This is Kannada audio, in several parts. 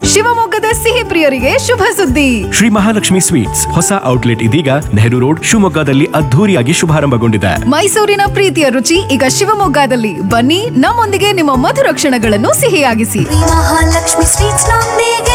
ಶಿವಮೊಗ್ಗದ ಸಿಹಿ ಪ್ರಿಯರಿಗೆ ಶುಭ ಸುದ್ದಿ ಶ್ರೀ ಮಹಾಲಕ್ಷ್ಮಿ ಸ್ವೀಟ್ಸ್ ಹೊಸ ಔಟ್ಲೆಟ್ ಇದೀಗ ನೆಹರು ರೋಡ್ ಶಿವಮೊಗ್ಗದಲ್ಲಿ ಅದ್ಧೂರಿಯಾಗಿ ಶುಭಾರಂಭಗೊಂಡಿದೆ ಮೈಸೂರಿನ ಪ್ರೀತಿಯ ರುಚಿ ಈಗ ಶಿವಮೊಗ್ಗದಲ್ಲಿ ಬನ್ನಿ ನಮ್ಮೊಂದಿಗೆ ನಿಮ್ಮ ಮಧುರ ಕ್ಷಣಗಳನ್ನು ಸಿಹಿಯಾಗಿಸಿ ಮಹಾಲಕ್ಷ್ಮಿ ಸ್ವೀಟ್ಸ್ ನೊಂದಿಗೆ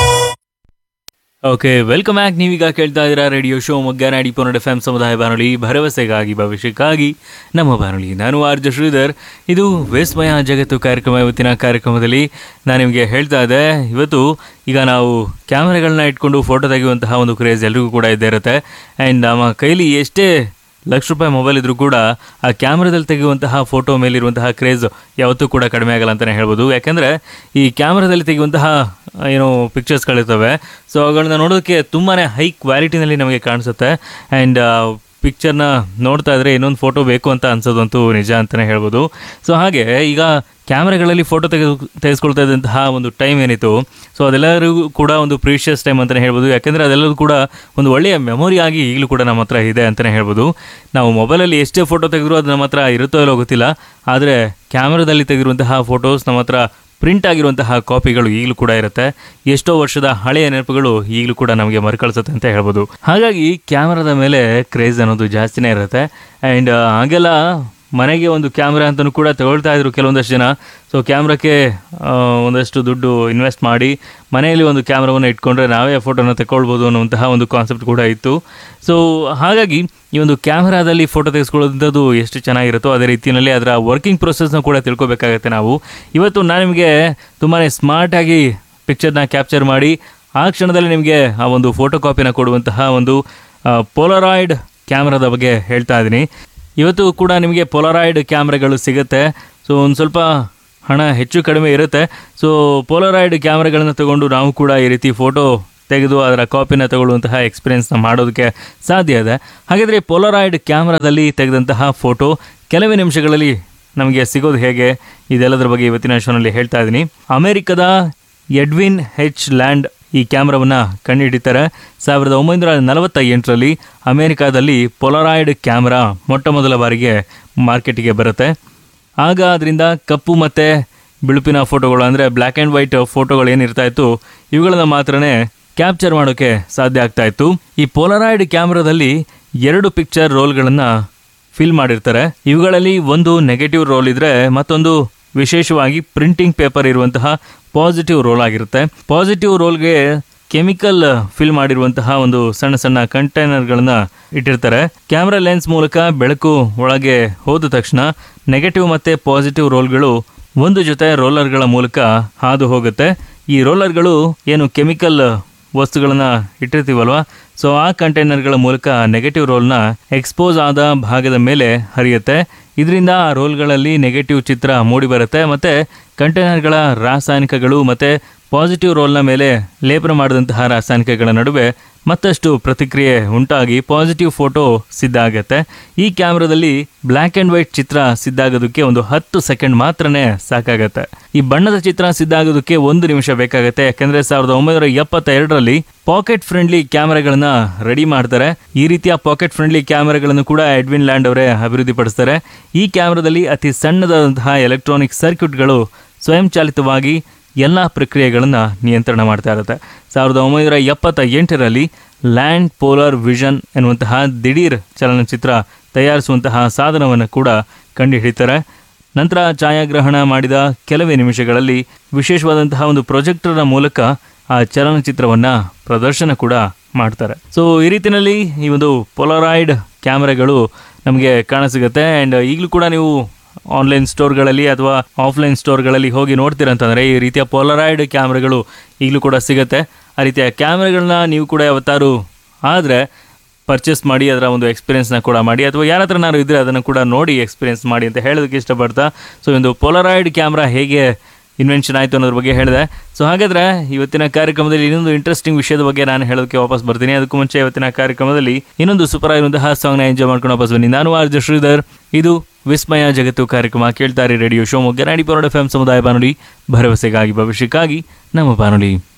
ಓಕೆ ವೆಲ್ಕಮ್ ಬ್ಯಾಕ್ ನೀವೀಗ ಕೇಳ್ತಾ ಇದ್ದೀರಾ ರೇಡಿಯೋ ಶೋ ಮೊಗ್ಗ ನಾಡಿ ಪೊನ್ನಡ ಎಫ್ ಎಂ ಸಮುದಾಯ ಬಾನುಲಿ ಭರವಸೆಗಾಗಿ ಭವಿಷ್ಯಕ್ಕಾಗಿ ನಮ್ಮ ಬಾನುಲಿ ನಾನು ಆರ್ಜ ಶ್ರೀಧರ್ ಇದು ವಿಸ್ಮಯ ಜಗತ್ತು ಕಾರ್ಯಕ್ರಮ ಇವತ್ತಿನ ಕಾರ್ಯಕ್ರಮದಲ್ಲಿ ನಾನು ನಿಮಗೆ ಹೇಳ್ತಾ ಇದ್ದೆ ಇವತ್ತು ಈಗ ನಾವು ಕ್ಯಾಮ್ರಾಗಳನ್ನ ಇಟ್ಕೊಂಡು ಫೋಟೋ ತೆಗೆಯುವಂತಹ ಒಂದು ಕ್ರೇಜ್ ಎಲ್ರಿಗೂ ಕೂಡ ಇದ್ದೇ ಇರುತ್ತೆ ಆ್ಯಂಡ್ ನಮ್ಮ ಕೈಲಿ ಎಷ್ಟೇ ಲಕ್ಷ ರೂಪಾಯಿ ಮೊಬೈಲ್ ಇದ್ರೂ ಕೂಡ ಆ ಕ್ಯಾಮ್ರಾದಲ್ಲಿ ತೆಗೆಯುವಂತಹ ಫೋಟೋ ಮೇಲಿರುವಂತಹ ಕ್ರೇಜ್ ಯಾವತ್ತೂ ಕೂಡ ಕಡಿಮೆ ಆಗಲ್ಲ ಅಂತಲೇ ಹೇಳ್ಬೋದು ಯಾಕೆಂದರೆ ಈ ಕ್ಯಾಮ್ರಾದಲ್ಲಿ ತೆಗೆಯುವಂತಹ ಆ, ಏನು ಪಿಕ್ಚರ್ಸ್ಗಳಿರ್ತವೆ ಸೊ ಅವುಗಳನ್ನ ನೋಡೋದಕ್ಕೆ ತುಂಬಾ ಹೈ ಕ್ವಾಲಿಟಿನಲ್ಲಿ ನಮಗೆ ಕಾಣಿಸುತ್ತೆ ಆ್ಯಂಡ್ ಪಿಕ್ಚರ್ನ ನೋಡ್ತಾ ಇದ್ರೆ ಇನ್ನೊಂದು ಫೋಟೋ ಬೇಕು ಅಂತ ಅನ್ಸೋದಂತೂ ನಿಜ ಅಂತಲೇ ಹೇಳ್ಬೋದು ಸೊ ಹಾಗೆ ಈಗ ಕ್ಯಾಮ್ರಾಗಳಲ್ಲಿ ಫೋಟೋ ತೆಗೆದು ತೆಗೆಸ್ಕೊಳ್ತಾ ಇದ್ದಂತಹ ಒಂದು ಟೈಮ್ ಏನಿತ್ತು ಸೊ ಅದೆಲ್ಲರಿಗೂ ಕೂಡ ಒಂದು ಪ್ರೀಷಿಯಸ್ ಟೈಮ್ ಅಂತಲೇ ಹೇಳ್ಬೋದು ಯಾಕೆಂದರೆ ಅದೆಲ್ಲರೂ ಕೂಡ ಒಂದು ಒಳ್ಳೆಯ ಮೆಮೊರಿ ಆಗಿ ಈಗಲೂ ಕೂಡ ನಮ್ಮ ಹತ್ರ ಇದೆ ಅಂತಲೇ ಹೇಳ್ಬೋದು ನಾವು ಮೊಬೈಲಲ್ಲಿ ಎಷ್ಟೇ ಫೋಟೋ ತೆಗೆದ್ರೂ ಅದು ನಮ್ಮ ಹತ್ರ ಇರುತ್ತೋ ಇಲ್ಲೋ ಗೊತ್ತಿಲ್ಲ ಆದರೆ ಕ್ಯಾಮ್ರಾದಲ್ಲಿ ತೆಗೆದಿರುವಂತಹ ಫೋಟೋಸ್ ನಮ್ಮ ಹತ್ರ ಪ್ರಿಂಟ್ ಆಗಿರುವಂತಹ ಕಾಪಿಗಳು ಈಗಲೂ ಕೂಡ ಇರುತ್ತೆ ಎಷ್ಟೋ ವರ್ಷದ ಹಳೆಯ ನೆನಪುಗಳು ಈಗಲೂ ಕೂಡ ನಮಗೆ ಮರುಕಳಿಸುತ್ತೆ ಅಂತ ಹೇಳ್ಬೋದು ಹಾಗಾಗಿ ಕ್ಯಾಮ್ರಾದ ಮೇಲೆ ಕ್ರೇಜ್ ಅನ್ನೋದು ಜಾಸ್ತಿನೇ ಇರುತ್ತೆ ಆ್ಯಂಡ್ ಹಾಗೆಲ್ಲ ಮನೆಗೆ ಒಂದು ಕ್ಯಾಮ್ರಾ ಅಂತಲೂ ಕೂಡ ತಗೊಳ್ತಾ ಇದ್ರು ಕೆಲವೊಂದಷ್ಟು ಜನ ಸೊ ಕ್ಯಾಮ್ರಾಕ್ಕೆ ಆ, ಒಂದಷ್ಟು ದುಡ್ಡು ಇನ್ವೆಸ್ಟ್ ಮಾಡಿ ಮನೆಯಲ್ಲಿ ಒಂದು ಕ್ಯಾಮ್ರಾವನ್ನು ಇಟ್ಕೊಂಡ್ರೆ ನಾವೇ ಫೋಟೋನ ತಗೊಳ್ಬೋದು ಅನ್ನುವಂತಹ ಒಂದು ಕಾನ್ಸೆಪ್ಟ್ ಕೂಡ ಇತ್ತು ಸೊ ಹಾಗಾಗಿ ಈ ಒಂದು ಕ್ಯಾಮ್ರಾದಲ್ಲಿ ಫೋಟೋ ತೆಗೆಸ್ಕೊಳ್ಳೋದಂಥದ್ದು ಎಷ್ಟು ಚೆನ್ನಾಗಿರುತ್ತೋ ಅದೇ ರೀತಿಯಲ್ಲಿ ಅದರ ವರ್ಕಿಂಗ್ ಪ್ರೊಸೆಸ್ನ ಕೂಡ ತಿಳ್ಕೊಬೇಕಾಗತ್ತೆ ನಾವು ಇವತ್ತು ನಾನು ನಿಮಗೆ ತುಂಬಾ ಸ್ಮಾರ್ಟಾಗಿ ಪಿಕ್ಚರ್ನ ಕ್ಯಾಪ್ಚರ್ ಮಾಡಿ ಆ ಕ್ಷಣದಲ್ಲಿ ನಿಮಗೆ ಆ ಒಂದು ಫೋಟೋ ಕಾಪಿನ ಕೊಡುವಂತಹ ಒಂದು ಪೋಲರಾಯ್ಡ್ ಕ್ಯಾಮ್ರಾದ ಬಗ್ಗೆ ಹೇಳ್ತಾ ಇದ್ದೀನಿ ಇವತ್ತು ಕೂಡ ನಿಮಗೆ ಪೋಲರಾಯ್ಡ್ ಕ್ಯಾಮ್ರಾಗಳು ಸಿಗುತ್ತೆ ಸೊ ಒಂದು ಸ್ವಲ್ಪ ಹಣ ಹೆಚ್ಚು ಕಡಿಮೆ ಇರುತ್ತೆ ಸೊ ಪೋಲರಾಯ್ಡ್ ಕ್ಯಾಮ್ರಾಗಳನ್ನು ತಗೊಂಡು ನಾವು ಕೂಡ ಈ ರೀತಿ ಫೋಟೋ ತೆಗೆದು ಅದರ ಕಾಪಿನ ತಗೊಳ್ಳುವಂತಹ ಎಕ್ಸ್ಪೀರಿಯೆನ್ಸ್ನ ಮಾಡೋದಕ್ಕೆ ಸಾಧ್ಯ ಇದೆ ಹಾಗಾದರೆ ಪೋಲರಾಯ್ಡ್ ಕ್ಯಾಮ್ರಾದಲ್ಲಿ ತೆಗೆದಂತಹ ಫೋಟೋ ಕೆಲವೇ ನಿಮಿಷಗಳಲ್ಲಿ ನಮಗೆ ಸಿಗೋದು ಹೇಗೆ ಇದೆಲ್ಲದರ ಬಗ್ಗೆ ಇವತ್ತಿನ ಶೋನಲ್ಲಿ ಹೇಳ್ತಾ ಇದ್ದೀನಿ ಅಮೆರಿಕದ ಎಡ್ವಿನ್ ಹೆಚ್ ಲ್ಯಾಂಡ್ ಈ ಕ್ಯಾಮ್ರಾವನ್ನು ಕಂಡುಹಿಡಿತಾರೆ ಸಾವಿರದ ಒಂಬೈನೂರ ನಲವತ್ತ ಎಂಟರಲ್ಲಿ ಅಮೆರಿಕಾದಲ್ಲಿ ಪೊಲರಾಯ್ಡ್ ಕ್ಯಾಮ್ರಾ ಮೊಟ್ಟ ಮೊದಲ ಬಾರಿಗೆ ಮಾರ್ಕೆಟಿಗೆ ಬರುತ್ತೆ ಆಗ ಅದರಿಂದ ಕಪ್ಪು ಮತ್ತು ಬಿಳುಪಿನ ಫೋಟೋಗಳು ಅಂದರೆ ಬ್ಲ್ಯಾಕ್ ಆ್ಯಂಡ್ ವೈಟ್ ಫೋಟೋಗಳು ಏನಿರ್ತಾ ಇತ್ತು ಇವುಗಳನ್ನು ಮಾತ್ರನೇ ಕ್ಯಾಪ್ಚರ್ ಮಾಡೋಕ್ಕೆ ಸಾಧ್ಯ ಆಗ್ತಾ ಇತ್ತು ಈ ಪೋಲರಾಯ್ಡ್ ಕ್ಯಾಮ್ರಾದಲ್ಲಿ ಎರಡು ಪಿಕ್ಚರ್ ರೋಲ್ಗಳನ್ನು ಫಿಲ್ ಮಾಡಿರ್ತಾರೆ ಇವುಗಳಲ್ಲಿ ಒಂದು ನೆಗೆಟಿವ್ ರೋಲ್ ಇದ್ರೆ ಮತ್ತೊಂದು ವಿಶೇಷವಾಗಿ ಪ್ರಿಂಟಿಂಗ್ ಪೇಪರ್ ಇರುವಂತಹ ಪಾಸಿಟಿವ್ ರೋಲ್ ಆಗಿರುತ್ತೆ ಪಾಸಿಟಿವ್ ರೋಲ್ಗೆ ಕೆಮಿಕಲ್ ಫಿಲ್ ಮಾಡಿರುವಂತಹ ಒಂದು ಸಣ್ಣ ಸಣ್ಣ ಕಂಟೈನರ್ಗಳನ್ನ ಇಟ್ಟಿರ್ತಾರೆ ಕ್ಯಾಮ್ರಾ ಲೆನ್ಸ್ ಮೂಲಕ ಬೆಳಕು ಒಳಗೆ ಹೋದ ತಕ್ಷಣ ನೆಗೆಟಿವ್ ಮತ್ತೆ ಪಾಸಿಟಿವ್ ರೋಲ್ಗಳು ಒಂದು ಜೊತೆ ರೋಲರ್ಗಳ ಮೂಲಕ ಹಾದು ಹೋಗುತ್ತೆ ಈ ರೋಲರ್ಗಳು ಏನು ಕೆಮಿಕಲ್ ವಸ್ತುಗಳನ್ನ ಇಟ್ಟಿರ್ತೀವಲ್ವಾ ಸೊ ಆ ಕಂಟೈನರ್ಗಳ ಮೂಲಕ ನೆಗೆಟಿವ್ ರೋಲ್ನ ಎಕ್ಸ್ಪೋಸ್ ಆದ ಭಾಗದ ಮೇಲೆ ಹರಿಯುತ್ತೆ ಇದರಿಂದ ಆ ರೋಲ್ಗಳಲ್ಲಿ ನೆಗೆಟಿವ್ ಚಿತ್ರ ಮೂಡಿ ಬರುತ್ತೆ ಮತ್ತು ಕಂಟೈನರ್ಗಳ ರಾಸಾಯನಿಕಗಳು ಮತ್ತು ಪಾಸಿಟಿವ್ ರೋಲ್ನ ಮೇಲೆ ಲೇಪನ ಮಾಡಿದಂತಹ ರಾಸಾಯನಿಕಗಳ ನಡುವೆ ಮತ್ತಷ್ಟು ಪ್ರತಿಕ್ರಿಯೆ ಉಂಟಾಗಿ ಪಾಸಿಟಿವ್ ಫೋಟೋ ಸಿದ್ಧ ಆಗುತ್ತೆ ಈ ಕ್ಯಾಮ್ರಾದಲ್ಲಿ ಬ್ಲ್ಯಾಕ್ ಆ್ಯಂಡ್ ವೈಟ್ ಚಿತ್ರ ಸಿದ್ಧ ಆಗೋದಕ್ಕೆ ಒಂದು ಹತ್ತು ಸೆಕೆಂಡ್ ಮಾತ್ರನೇ ಸಾಕಾಗತ್ತೆ ಈ ಬಣ್ಣದ ಚಿತ್ರ ಸಿದ್ಧ ಆಗೋದಕ್ಕೆ ಒಂದು ನಿಮಿಷ ಬೇಕಾಗುತ್ತೆ ಯಾಕೆಂದ್ರೆ ಸಾವಿರದ ಒಂಬೈನೂರ ಎಪ್ಪತ್ತೆರಡರಲ್ಲಿ ಪಾಕೆಟ್ ಫ್ರೆಂಡ್ಲಿ ಕ್ಯಾಮ್ರಾಗಳನ್ನ ರೆಡಿ ಮಾಡ್ತಾರೆ ಈ ರೀತಿಯ ಪಾಕೆಟ್ ಫ್ರೆಂಡ್ಲಿ ಕ್ಯಾಮ್ರಾಗಳನ್ನು ಕೂಡ ಎಡ್ವಿನ್ ಲ್ಯಾಂಡ್ ಅವರೇ ಅಭಿವೃದ್ಧಿಪಡಿಸ್ತಾರೆ ಈ ಕ್ಯಾಮ್ರಾದಲ್ಲಿ ಅತಿ ಸಣ್ಣದಾದಂತಹ ಎಲೆಕ್ಟ್ರಾನಿಕ್ ಸರ್ಕ್ಯೂಟ್ಗಳು ಸ್ವಯಂಚಾಲಿತವಾಗಿ ಎಲ್ಲ ಪ್ರಕ್ರಿಯೆಗಳನ್ನು ನಿಯಂತ್ರಣ ಮಾಡ್ತಾ ಇರುತ್ತೆ ಸಾವಿರದ ಒಂಬೈನೂರ ಎಪ್ಪತ್ತ ಎಂಟರಲ್ಲಿ ಲ್ಯಾಂಡ್ ಪೋಲಾರ್ ವಿಷನ್ ಎನ್ನುವಂತಹ ದಿಢೀರ್ ಚಲನಚಿತ್ರ ತಯಾರಿಸುವಂತಹ ಸಾಧನವನ್ನು ಕೂಡ ಕಂಡುಹಿಡಿತಾರೆ ನಂತರ ಛಾಯಾಗ್ರಹಣ ಮಾಡಿದ ಕೆಲವೇ ನಿಮಿಷಗಳಲ್ಲಿ ವಿಶೇಷವಾದಂತಹ ಒಂದು ಪ್ರೊಜೆಕ್ಟರ್ನ ಮೂಲಕ ಆ ಚಲನಚಿತ್ರವನ್ನು ಪ್ರದರ್ಶನ ಕೂಡ ಮಾಡ್ತಾರೆ ಸೊ ಈ ರೀತಿಯಲ್ಲಿ ಈ ಒಂದು ಪೊಲರಾಯ್ಡ್ ಕ್ಯಾಮ್ರಾಗಳು ನಮಗೆ ಕಾಣಸಿಗುತ್ತೆ ಆ್ಯಂಡ್ ಈಗಲೂ ಕೂಡ ನೀವು ಆನ್ಲೈನ್ ಸ್ಟೋರ್ಗಳಲ್ಲಿ ಅಥವಾ ಆಫ್ಲೈನ್ ಸ್ಟೋರ್ಗಳಲ್ಲಿ ಹೋಗಿ ನೋಡ್ತೀರ ಅಂತಂದರೆ ಈ ರೀತಿಯ ಪೋಲರಾಯ್ಡ್ ಕ್ಯಾಮ್ರಾಗಳು ಈಗಲೂ ಕೂಡ ಸಿಗುತ್ತೆ ಆ ರೀತಿಯ ಕ್ಯಾಮ್ರಾಗಳನ್ನ ನೀವು ಕೂಡ ಯಾವತ್ತಾರು ಆದರೆ ಪರ್ಚೇಸ್ ಮಾಡಿ ಅದರ ಒಂದು ಎಕ್ಸ್ಪೀರಿಯನ್ಸ್ನ ಕೂಡ ಮಾಡಿ ಅಥವಾ ಯಾರ ಹತ್ರ ನಾನು ಇದ್ದರೆ ಅದನ್ನು ಕೂಡ ನೋಡಿ ಎಕ್ಸ್ಪೀರಿಯನ್ಸ್ ಮಾಡಿ ಅಂತ ಹೇಳೋದಕ್ಕೆ ಇಷ್ಟಪಡ್ತಾ ಸೊ ಈ ಒಂದು ಪೋಲರಾಯ್ಡ್ ಕ್ಯಾಮ್ರಾ ಹೇಗೆ ಇನ್ವೆನ್ಷನ್ ಆಯಿತು ಅನ್ನೋದ್ರ ಬಗ್ಗೆ ಹೇಳಿದೆ ಸೊ ಹಾಗಾದರೆ ಇವತ್ತಿನ ಕಾರ್ಯಕ್ರಮದಲ್ಲಿ ಇನ್ನೊಂದು ಇಂಟ್ರೆಸ್ಟಿಂಗ್ ವಿಷಯದ ಬಗ್ಗೆ ನಾನು ಹೇಳೋದಕ್ಕೆ ವಾಪಸ್ ಬರ್ತೀನಿ ಅದಕ್ಕೂ ಮುಂಚೆ ಇವತ್ತಿನ ಕಾರ್ಯಕ್ರಮದಲ್ಲಿ ಇನ್ನೊಂದು ಸೂಪರ್ ಆಗಿರುವಂತಹ ಸಾಂಗ್ನ ಎಂಜಾಯ್ ಮಾಡ್ಕೊಂಡು ವಾಪಸ್ ಬನ್ನಿ ನಾನು ಆರ್ಜ ಶ್ರೀಧರ್ ಇದು ವಿಸ್ಮಯ ಜಗತ್ತು ಕಾರ್ಯಕ್ರಮ ಕೇಳ್ತಾರೆ ರೇಡಿಯೋ ಶಿವಮೊಗ್ಗ ನಾಡಿ ಪರೋಡ ಎಫ್ ಎಂ ಸಮುದಾಯ ಬಾನುಲಿ ಭರವಸೆಗಾಗಿ ಭವಿಷ್ಯಕ್ಕಾಗಿ ನಮ್ಮ ಬಾನುಲಿ